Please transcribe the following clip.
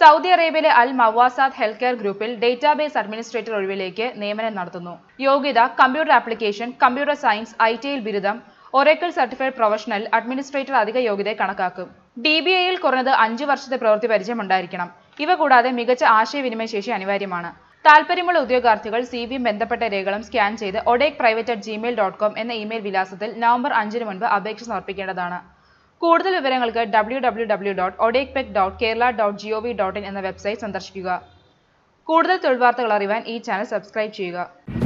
Saudi അറേബ്യയിലെ Al Mouwasat health care ഗ്രൂപ്പിൽ database administrator ഒഴിവിലേക്ക് നിയമനം നടത്തുന്നു യോഗ്യത computer application computer science I ടിയിൽ ബിരുദം ഒറേക്കിൾ സർട്ടിഫൈഡ് പ്രൊഫഷണൽ അഡ്മിനിസ്ട്രേറ്റർ അധിക യോഗ്യതയെ കണക്കാക്കും ഡി ബി ഐയിൽ കുറഞ്ഞത് അഞ്ച് വർഷത്തെ പ്രവൃത്തി പരിചയം ഉണ്ടായിരിക്കണം ഇവ കൂടാതെ മികച്ച ആശയവിനിമയ ശേഷി അനിവാര്യമാണ് താല്പര്യമുള്ള ഉദ്യോഗാർത്ഥികൾ സി വിയും ബന്ധപ്പെട്ട രേഖകളും സ്കാൻ ചെയ്ത് ഒഡേക് private at Gmail dot com എന്ന ഇമെയിൽ വിലാസത്തിൽ നവംബർ അഞ്ചിന് മുൻപ് അപേക്ഷ സമർപ്പിക്കേണ്ടതാണ് കൂടുതൽ വിവരങ്ങൾക്ക് W W W dot ODEPC dot Kerala dot G O V dot in എന്ന വെബ്സൈറ്റ് സന്ദർശിക്കുക കൂടുതൽ തൊഴിൽ വാർത്തകൾ അറിയാൻ ഈ ചാനൽ സബ്സ്ക്രൈബ് ചെയ്യുക